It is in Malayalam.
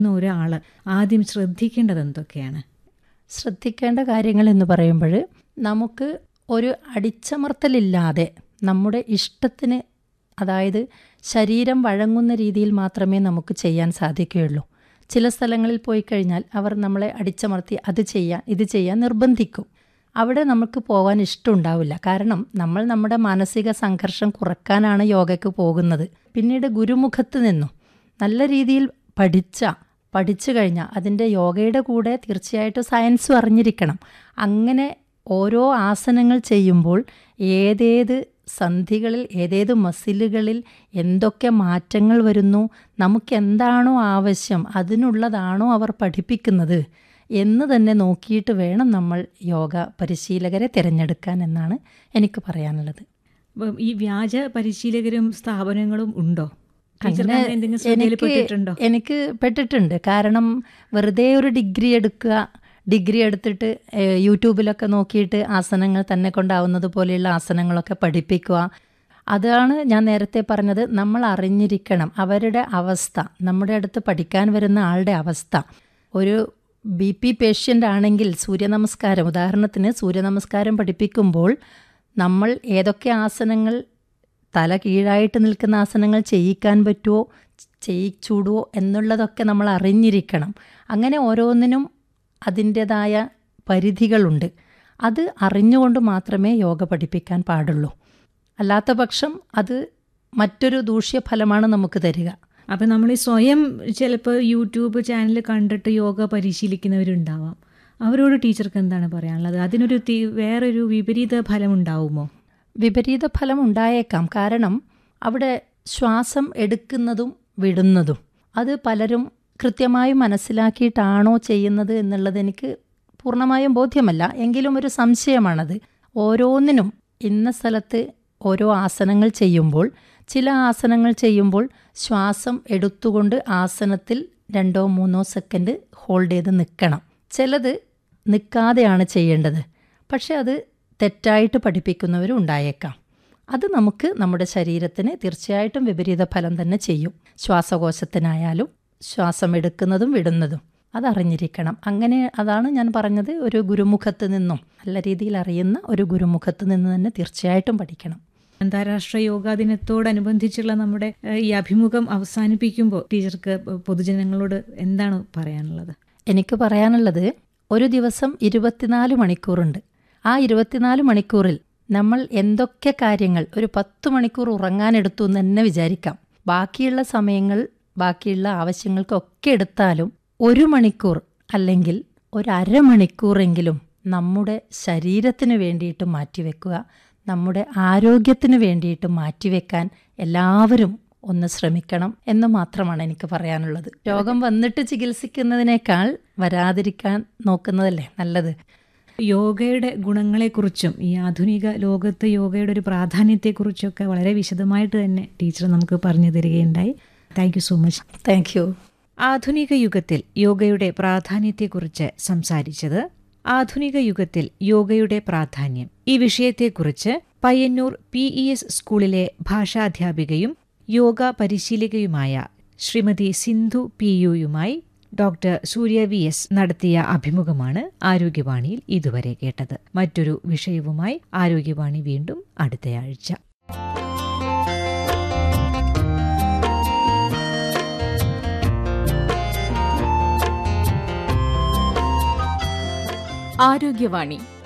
ഒരാൾ ആദ്യം ശ്രദ്ധിക്കേണ്ടത് എന്തൊക്കെയാണ് ശ്രദ്ധിക്കേണ്ട കാര്യങ്ങൾ എന്ന് പറയുമ്പോൾ നമുക്ക് ഒരു അടിച്ചമർത്തലില്ലാതെ നമ്മുടെ ഇഷ്ടത്തിന് അതായത് ശരീരം വഴങ്ങുന്ന രീതിയിൽ മാത്രമേ നമുക്ക് ചെയ്യാൻ സാധിക്കുകയുള്ളൂ ചില സ്ഥലങ്ങളിൽ പോയി കഴിഞ്ഞാൽ അവർ നമ്മളെ അടിച്ചമർത്തി അത് ചെയ്യാൻ ഇത് ചെയ്യാൻ നിർബന്ധിക്കും അവിടെ നമുക്ക് പോകാൻ ഇഷ്ടമുണ്ടാവില്ല കാരണം നമ്മൾ നമ്മുടെ മാനസിക സംഘർഷം കുറക്കാനാണ് യോഗയ്ക്ക് പോകുന്നത് പിന്നീട് ഗുരുമുഖത്ത് നിന്നും നല്ല രീതിയിൽ പഠിച്ച പഠിച്ചു കഴിഞ്ഞാൽ അതിൻ്റെ യോഗയുടെ കൂടെ തീർച്ചയായിട്ടും സയൻസും അറിഞ്ഞിരിക്കണം അങ്ങനെ ഓരോ ആസനങ്ങൾ ചെയ്യുമ്പോൾ ഏതേത് സന്ധികളിൽ ഏതേത് മസിലുകളിൽ എന്തൊക്കെ മാറ്റങ്ങൾ വരുന്നു നമുക്ക് എന്താണോ ആവശ്യം അതിനുള്ളതാണോ അവർ പഠിപ്പിക്കുന്നത് എന്ന് തന്നെ നോക്കിയിട്ട് വേണം നമ്മൾ യോഗ പരിശീലകരെ തിരഞ്ഞെടുക്കാൻ എന്നാണ് എനിക്ക് പറയാനുള്ളത് അപ്പം ഈ വ്യാജ പരിശീലകരും സ്ഥാപനങ്ങളും ഉണ്ടോ ടീച്ചർക്ക് അങ്ങനെ അങ്ങനെ എന്തെങ്കിലും ശ്രദ്ധയിൽ എനിക്ക് പെട്ടിട്ടുണ്ടോ എനിക്ക് പെട്ടിട്ടുണ്ട് കാരണം വെറുതെ ഒരു ഡിഗ്രി എടുക്കുക ഡിഗ്രി എടുത്തിട്ട് ഏഹ്, യൂട്യൂബിലൊക്കെ നോക്കിയിട്ട് ആസനങ്ങൾ തന്നെ കൊണ്ടാവുന്നത് പോലെയുള്ള ആസനങ്ങളൊക്കെ പഠിപ്പിക്കുക അതാണ് ഞാൻ നേരത്തെ പറഞ്ഞത് നമ്മൾ അറിഞ്ഞിരിക്കണം അവരുടെ അവസ്ഥ നമ്മുടെ അടുത്ത് പഠിക്കാൻ വരുന്ന ആളുടെ അവസ്ഥ ഒരു ബി പി പേഷ്യൻ്റ് ആണെങ്കിൽ സൂര്യനമസ്കാരം ഉദാഹരണത്തിന് സൂര്യനമസ്കാരം പഠിപ്പിക്കുമ്പോൾ നമ്മൾ ഏതൊക്കെ ആസനങ്ങൾ തല കീഴായിട്ട് നിൽക്കുന്ന ആസനങ്ങൾ ചെയ്യിക്കാൻ പറ്റുമോ ചെയ്യിച്ചൂടുവോ എന്നുള്ളതൊക്കെ നമ്മൾ അറിഞ്ഞിരിക്കണം അങ്ങനെ ഓരോന്നിനും അതിൻ്റെതായ പരിധികളുണ്ട് അത് അറിഞ്ഞുകൊണ്ട് മാത്രമേ യോഗ പഠിപ്പിക്കാൻ പാടുള്ളൂ അല്ലാത്ത പക്ഷം അത് മറ്റൊരു ദൂഷ്യഫലമാണ് നമുക്ക് തരിക അപ്പം നമ്മൾ ഈ സ്വയം ചിലപ്പോൾ യൂട്യൂബ് ചാനൽ കണ്ടിട്ട് യോഗ പരിശീലിക്കുന്നവരുണ്ടാവാം അവരോട് ടീച്ചർക്ക് എന്താണ് പറയാനുള്ളത് അതിനൊരു തി- വേറൊരു വിപരീത ഫലം ഉണ്ടാവുമോ വിപരീത ഫലം ഉണ്ടായേക്കാം കാരണം അവിടെ ശ്വാസം എടുക്കുന്നതും വിടുന്നതും അത് പലരും കൃത്യമായി മനസ്സിലാക്കിയിട്ടാണോ ചെയ്യുന്നത് എന്നുള്ളത് എനിക്ക് പൂർണ്ണമായും ബോധ്യമല്ല എങ്കിലും ഒരു സംശയമാണത് ഓരോന്നിനും ഇന്ന സ്ഥലത്ത് ഓരോ ആസനങ്ങൾ ചെയ്യുമ്പോൾ ചില ആസനങ്ങൾ ചെയ്യുമ്പോൾ ശ്വാസം എടുത്തുകൊണ്ട് ആസനത്തിൽ രണ്ടോ മൂന്നോ സെക്കൻഡ് ഹോൾഡ് ചെയ്ത് നിൽക്കണം ചിലത് നിൽക്കാതെയാണ് ചെയ്യേണ്ടത് പക്ഷെ അത് തെറ്റായിട്ട് പഠിപ്പിക്കുന്നവരും ഉണ്ടായേക്കാം അത് നമുക്ക് നമ്മുടെ ശരീരത്തിന് തീർച്ചയായിട്ടും വിപരീത ഫലം തന്നെ ചെയ്യും ശ്വാസകോശത്തിനായാലും ശ്വാസം എടുക്കുന്നതും വിടുന്നതും അതറിഞ്ഞിരിക്കണം അങ്ങനെ അതാണ് ഞാൻ പറഞ്ഞത് ഒരു ഗുരുമുഖത്ത് നിന്നും നല്ല രീതിയിൽ അറിയുന്ന ഒരു ഗുരുമുഖത്ത് നിന്ന് തന്നെ തീർച്ചയായിട്ടും പഠിക്കണം അന്താരാഷ്ട്ര യോഗാ ദിനത്തോടനുബന്ധിച്ചുള്ള നമ്മുടെ ഏഹ്, ഈ അഭിമുഖം അവസാനിപ്പിക്കുമ്പോൾ ടീച്ചർക്ക് പൊതുജനങ്ങളോട് എന്താണ് പറയാനുള്ളത് എനിക്ക് പറയാനുള്ളത് ഒരു ദിവസം ഇരുപത്തിനാല് മണിക്കൂറുണ്ട് ആ ഇരുപത്തിനാല് മണിക്കൂറിൽ നമ്മൾ എന്തൊക്കെ കാര്യങ്ങൾ ഒരു പത്ത് മണിക്കൂർ ഉറങ്ങാനെടുത്തു എന്ന് തന്നെ വിചാരിക്കാം ബാക്കിയുള്ള സമയങ്ങൾ ബാക്കിയുള്ള ആവശ്യങ്ങൾക്കൊക്കെ എടുത്താലും ഒരു മണിക്കൂർ അല്ലെങ്കിൽ ഒരു അരമണിക്കൂറെങ്കിലും നമ്മുടെ ശരീരത്തിന് വേണ്ടിയിട്ട് മാറ്റിവെക്കുക നമ്മുടെ ആരോഗ്യത്തിന് വേണ്ടിയിട്ട് മാറ്റിവെക്കാൻ എല്ലാവരും ഒന്ന് ശ്രമിക്കണം എന്ന് മാത്രമാണ് എനിക്ക് പറയാനുള്ളത് രോഗം വന്നിട്ട് ചികിത്സിക്കുന്നതിനേക്കാൾ വരാതിരിക്കാൻ നോക്കുന്നതല്ലേ നല്ലത് യോഗയുടെ ഗുണങ്ങളെക്കുറിച്ചും ഈ ആധുനിക ലോകത്ത് യോഗയുടെ ഒരു പ്രാധാന്യത്തെക്കുറിച്ചൊക്കെ വളരെ വിശദമായിട്ട് തന്നെ ടീച്ചർ നമുക്ക് പറഞ്ഞു തരികയുണ്ടായി thank you so much thank you ആധുനിക യുഗത്തിൽ യോഗയുടെ പ്രാധാന്യത്തെക്കുറിച്ച് സംസാരിച്ചത് ആധുനിക യുഗത്തിൽ യോഗയുടെ പ്രാധാന്യം ഈ വിഷയത്തെക്കുറിച്ച് പയ്യന്നൂർ പി ഇ എസ് സ്കൂളിലെ ഭാഷാധ്യാപികയും യോഗ പരിശീലകയുമായ ശ്രീമതി സിന്ധു പി യുയുമായി ഡോക്ടർ സൂര്യ വി എസ് നടത്തിയ അഭിമുഖമാണ് ആരോഗ്യവാണിയിൽ ഇതുവരെ കേട്ടത് മറ്റൊരു വിഷയവുമായി ആരോഗ്യവാണി വീണ്ടും അടുത്തയാഴ്ച ആരോഗ്യവാണി